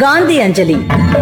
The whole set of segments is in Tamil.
காந்தி அஞ்சலி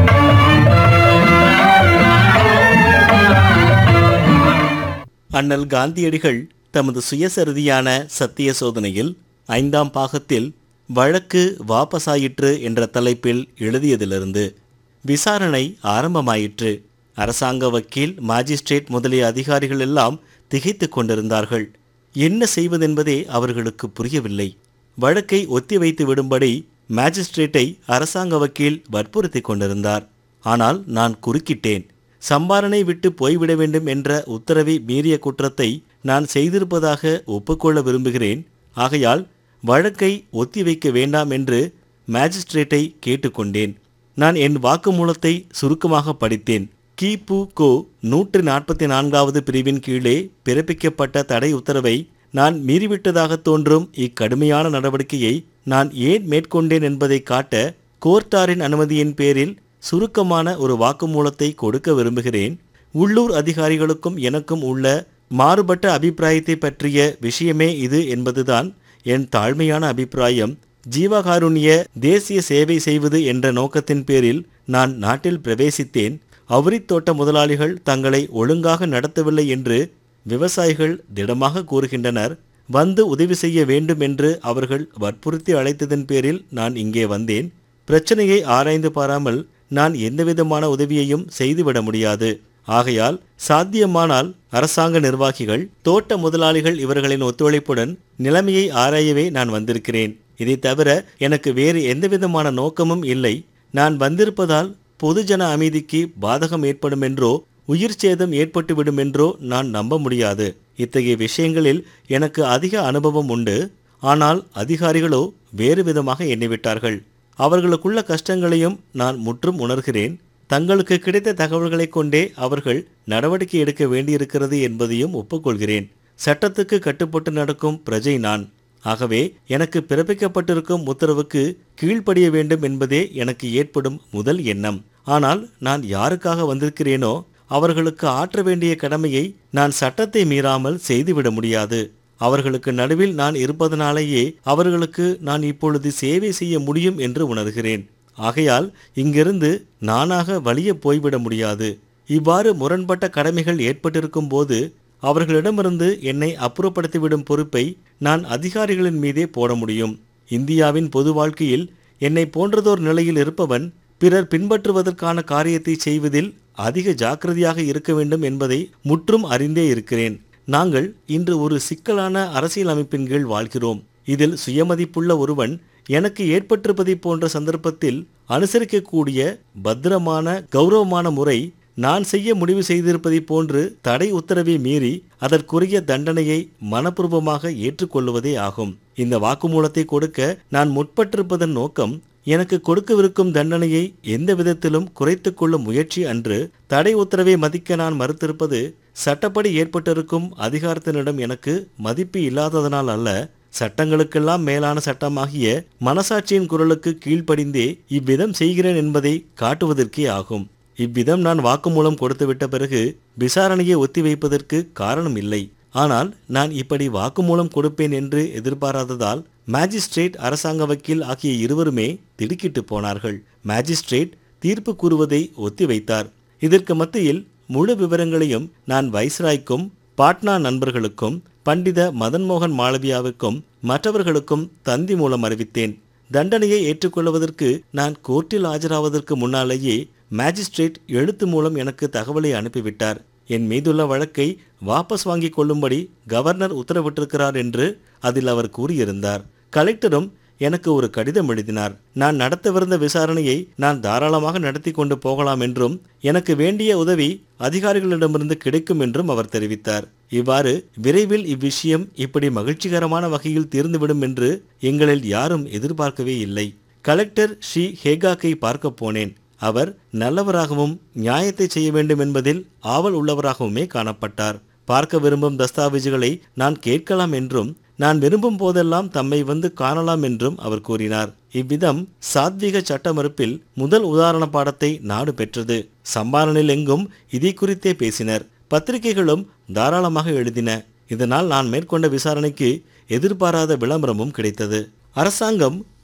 அண்ணல் காந்தியடிகள் தமது சுயசரிதியான சத்திய சோதனையில் ஐந்தாம் பாகத்தில் வழக்கு வாபசாயிற்று என்ற தலைப்பில் எழுதியதிலிருந்து விசாரணை ஆரம்பமாயிற்று அரசாங்க வக்கீல் மாஜிஸ்ட்ரேட் முதலிய அதிகாரிகள் எல்லாம் திகைத்துக் கொண்டிருந்தார்கள் என்ன செய்வதென்பதே அவர்களுக்கு புரியவில்லை வழக்கை ஒத்திவைத்து விடும்படி மாஜிஸ்ட்ரேட்டை அரசாங்க வக்கீல் வற்புறுத்திக் கொண்டிருந்தார் ஆனால் நான் குறுக்கிட்டேன் சம்பாரனை விட்டு போய்விட வேண்டும் என்ற உத்தரவை மீறிய குற்றத்தை நான் செய்திருப்பதாக ஒப்புக்கொள்ள விரும்புகிறேன் ஆகையால் வழக்கை ஒத்திவைக்க வேண்டாம் என்று மாஜிஸ்ட்ரேட்டை கேட்டுக்கொண்டேன் நான் என் வாக்குமூலத்தை சுருக்கமாக படித்தேன் கிபு கோ நூற்று நாற்பத்தி நான்காவது பிரிவின் கீழே பிறப்பிக்கப்பட்ட தடை உத்தரவை நான் மீறிவிட்டதாக தோன்றும் இக்கடுமையான நடவடிக்கையை நான் ஏன் மேற்கொண்டேன் என்பதை காட்ட கோர்ட்டாரின் அனுமதியின் பேரில் சுருக்கமான ஒரு வாக்குமூலத்தை கொடுக்க விரும்புகிறேன் உள்ளூர் அதிகாரிகளுக்கும் எனக்கும் உள்ள மாறுபட்ட அபிப்பிராயத்தை பற்றிய விஷயமே இது என்பதுதான் என் தாழ்மையான அபிப்பிராயம் ஜீவகாருண்ய தேசிய சேவை செய்வது என்ற நோக்கத்தின் பேரில் நான் நாட்டில் பிரவேசித்தேன் அவுரித் தோட்ட முதலாளிகள் தங்களை ஒழுங்காக நடத்தவில்லை என்று விவசாயிகள் திடமாக கூறுகின்றனர் வந்து உதவி செய்ய வேண்டும் என்று அவர்கள் வற்புறுத்தி அழைத்ததன் பேரில் நான் இங்கே வந்தேன் பிரச்சனையை ஆராய்ந்து பாராமல் நான் எந்தவிதமான உதவியையும் செய்துவிட முடியாது ஆகையால் சாத்தியமானால் அரசாங்க நிர்வாகிகள் தோட்ட முதலாளிகள் இவர்களின் ஒத்துழைப்புடன் நிலைமையை ஆராயவே நான் வந்திருக்கிறேன் இதை தவிர எனக்கு வேறு எந்தவிதமான நோக்கமும் இல்லை நான் வந்திருப்பதால் பொதுஜன அமைதிக்கு பாதகம் ஏற்படும் என்றோ உயிர் சேதம் ஏற்பட்டுவிடும் என்றோ நான் நம்ப முடியாது இத்தகைய விஷயங்களில் எனக்கு அதிக அனுபவம் உண்டு ஆனால் அதிகாரிகளோ வேறு விதமாக எண்ணிவிட்டார்கள் அவர்களுக்குள்ள கஷ்டங்களையும் நான் முற்றும் உணர்கிறேன் தங்களுக்கு கிடைத்த தகவல்களைக் கொண்டே அவர்கள் நடவடிக்கை எடுக்க வேண்டியிருக்கிறது என்பதையும் ஒப்புக்கொள்கிறேன் சட்டத்துக்கு கட்டுப்பட்டு நடக்கும் பிரஜை நான் ஆகவே எனக்கு பிறப்பிக்கப்பட்டிருக்கும் உத்தரவுக்கு கீழ்ப்படிய வேண்டும் என்பதே எனக்கு ஏற்படும் முதல் எண்ணம் ஆனால் நான் யாருக்காக வந்திருக்கிறேனோ அவர்களுக்கு ஆற்ற வேண்டிய கடமையை நான் சட்டத்தை மீறாமல் செய்துவிட முடியாது அவர்களுக்கு நடுவில் நான் இருப்பதனாலேயே அவர்களுக்கு நான் இப்பொழுது சேவை செய்ய முடியும் என்று உணர்கிறேன் ஆகையால் இங்கிருந்து நானாக வலிய போய்விட முடியாது இவ்வாறு முரண்பட்ட கடமைகள் ஏற்பட்டிருக்கும் போது அவர்களிடமிருந்து என்னை அப்புறப்படுத்திவிடும் பொறுப்பை நான் அதிகாரிகளின் மீதே போட முடியும் இந்தியாவின் பொது வாழ்க்கையில் என்னை போன்றதோர் நிலையில் இருப்பவன் பிறர் பின்பற்றுவதற்கான காரியத்தை செய்வதில் அதிக ஜாக்கிரதையாக இருக்க வேண்டும் என்பதை முற்றும் அறிந்தே இருக்கிறேன் நாங்கள் இன்று ஒரு சிக்கலான அரசியல் அமைப்பின் கீழ் வாழ்கிறோம் இதில் சுயமதிப்புள்ள ஒருவன் எனக்கு ஏற்பட்டிருப்பதை போன்ற சந்தர்ப்பத்தில் அனுசரிக்கக்கூடிய பத்திரமான கௌரவமான முறை நான் செய்ய முடிவு செய்திருப்பதைப் போன்று தடை உத்தரவை மீறி அதற்குரிய தண்டனையை மனப்பூர்வமாக ஏற்றுக்கொள்வதே ஆகும் இந்த வாக்குமூலத்தை கொடுக்க நான் முற்பட்டிருப்பதன் நோக்கம் எனக்கு கொடுக்கவிருக்கும் தண்டனையை எந்த விதத்திலும் குறைத்துக் கொள்ளும் முயற்சி அன்று தடை உத்தரவை மதிக்க நான் மறுத்திருப்பது சட்டப்படி ஏற்பட்டிருக்கும் அதிகாரத்தினிடம் எனக்கு மதிப்பு இல்லாததனால் அல்ல சட்டங்களுக்கெல்லாம் மேலான சட்டமாகிய மனசாட்சியின் குரலுக்கு கீழ்ப்படிந்தே இவ்விதம் செய்கிறேன் என்பதை காட்டுவதற்கே ஆகும் இவ்விதம் நான் வாக்குமூலம் கொடுத்துவிட்ட பிறகு விசாரணையை ஒத்திவைப்பதற்கு காரணம் இல்லை ஆனால் நான் இப்படி வாக்குமூலம் கொடுப்பேன் என்று எதிர்பாராததால் மாஜிஸ்ட்ரேட் அரசாங்க வக்கீல் ஆகிய இருவருமே திடுக்கிட்டு போனார்கள் மாஜிஸ்ட்ரேட் தீர்ப்பு கூறுவதை ஒத்திவைத்தார் இதற்கு மத்தியில் முழு விவரங்களையும் நான் வைஸ்ராய்க்கும் பாட்னா நண்பர்களுக்கும் பண்டித மதன்மோகன் மாளவியாவுக்கும் மற்றவர்களுக்கும் தந்தி மூலம் அறிவித்தேன் தண்டனையை ஏற்றுக்கொள்வதற்கு நான் கோர்ட்டில் ஆஜராவதற்கு முன்னாலேயே மாஜிஸ்ட்ரேட் எழுத்து மூலம் எனக்கு தகவலை அனுப்பிவிட்டார் என் மீதுள்ள வழக்கை வாபஸ் வாங்கிக் கொள்ளும்படி கவர்னர் உத்தரவிட்டிருக்கிறார் என்று அதில் அவர் கூறியிருந்தார் கலெக்டரும் எனக்கு ஒரு கடிதம் எழுதினார் நான் நடத்தவிருந்த விசாரணையை நான் தாராளமாக நடத்தி கொண்டு போகலாம் என்றும் எனக்கு வேண்டிய உதவி அதிகாரிகளிடமிருந்து கிடைக்கும் என்றும் அவர் தெரிவித்தார் இவ்வாறு விரைவில் இவ்விஷயம் இப்படி மகிழ்ச்சிகரமான வகையில் தீர்ந்துவிடும் என்று எங்களில் யாரும் எதிர்பார்க்கவே இல்லை கலெக்டர் ஸ்ரீ ஹேகாக்கை பார்க்க போனேன் அவர் நல்லவராகவும் நியாயத்தை செய்ய வேண்டும் என்பதில் ஆவல் உள்ளவராகவுமே காணப்பட்டார் பார்க்க விரும்பும் தஸ்தாவேஜுகளை நான் கேட்கலாம் என்றும் நான் விரும்பும் போதெல்லாம் தம்மை வந்து காணலாம் என்றும் அவர் கூறினார் இவ்விதம் சாத்விக சட்ட மறுப்பில் முதல் உதாரண பாடத்தை நாடு பெற்றது சம்பாரனில் எங்கும் இதை குறித்தே பேசினர் பத்திரிகைகளும் தாராளமாக எழுதின இதனால் நான் மேற்கொண்ட விசாரணைக்கு எதிர்பாராத விளம்பரமும் கிடைத்தது அரசாங்கம்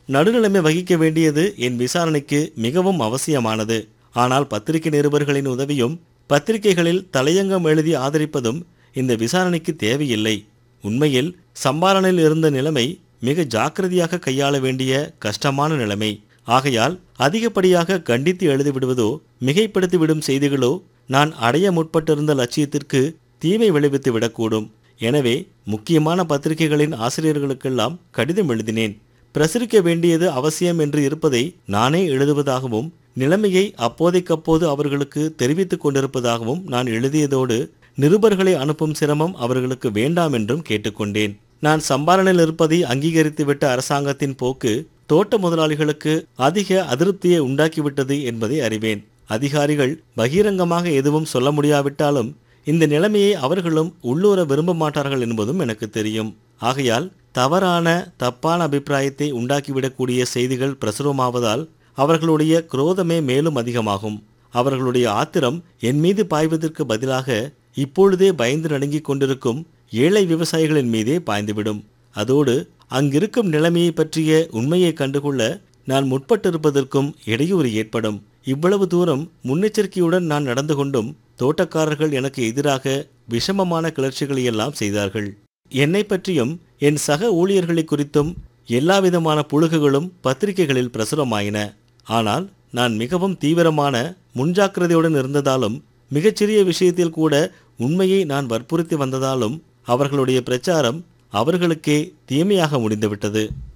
நடுநிலைமை வகிக்க வேண்டியது என் விசாரணைக்கு மிகவும் அவசியமானது ஆனால் பத்திரிகை நிருபர்களின் உதவியும் பத்திரிகைகளில் தலையங்கம் எழுதி ஆதரிப்பதும் இந்த விசாரணைக்கு தேவையில்லை உண்மையில் சம்பாரனில் இருந்த நிலைமை மிக ஜாக்கிரதையாக கையாள வேண்டிய கஷ்டமான நிலைமை ஆகையால் அதிகப்படியாக கண்டித்து எழுதிவிடுவதோ மிகைப்படுத்திவிடும் செய்திகளோ நான் அடைய முற்பட்டிருந்த லட்சியத்திற்கு தீமை விளைவித்து விடக்கூடும் எனவே முக்கியமான பத்திரிகைகளின் ஆசிரியர்களுக்கெல்லாம் கடிதம் எழுதினேன் பிரசுரிக்க வேண்டியது அவசியம் என்று இருப்பதை நானே எழுதுவதாகவும் நிலைமையை அப்போதைக்கப்போது அவர்களுக்கு தெரிவித்துக் கொண்டிருப்பதாகவும் நான் எழுதியதோடு நிருபர்களை அனுப்பும் சிரமம் அவர்களுக்கு வேண்டாம் என்றும் கேட்டுக்கொண்டேன் நான் சம்பாரணில் இருப்பதை அங்கீகரித்துவிட்ட அரசாங்கத்தின் போக்கு தோட்ட முதலாளிகளுக்கு அதிக அதிருப்தியை உண்டாக்கிவிட்டது என்பதை அறிவேன் அதிகாரிகள் பகிரங்கமாக எதுவும் சொல்ல முடியாவிட்டாலும் இந்த நிலைமையை அவர்களும் உள்ளூர விரும்ப மாட்டார்கள் என்பதும் எனக்கு தெரியும் ஆகையால் தவறான தப்பான அபிப்பிராயத்தை உண்டாக்கிவிடக்கூடிய செய்திகள் பிரசுரமாவதால் அவர்களுடைய குரோதமே மேலும் அதிகமாகும் அவர்களுடைய ஆத்திரம் என் மீது பாய்வதற்கு பதிலாக இப்பொழுதே பயந்து நடுங்கிக் கொண்டிருக்கும் ஏழை விவசாயிகளின் மீதே பாய்ந்துவிடும் அதோடு அங்கிருக்கும் நிலைமையை பற்றிய உண்மையை கண்டுகொள்ள நான் முற்பட்டிருப்பதற்கும் இடையூறு ஏற்படும் இவ்வளவு தூரம் முன்னெச்சரிக்கையுடன் நான் நடந்து கொண்டும் தோட்டக்காரர்கள் எனக்கு எதிராக விஷமமான கிளர்ச்சிகளை எல்லாம் செய்தார்கள் என்னை பற்றியும் என் சக ஊழியர்களை குறித்தும் எல்லாவிதமான புழுகுகளும் பத்திரிகைகளில் பிரசுரமாயின ஆனால் நான் மிகவும் தீவிரமான முன்ஜாக்கிரதையுடன் இருந்ததாலும் மிகச்சிறிய விஷயத்தில் கூட உண்மையை நான் வற்புறுத்தி வந்ததாலும் அவர்களுடைய பிரச்சாரம் அவர்களுக்கே தீமையாக முடிந்துவிட்டது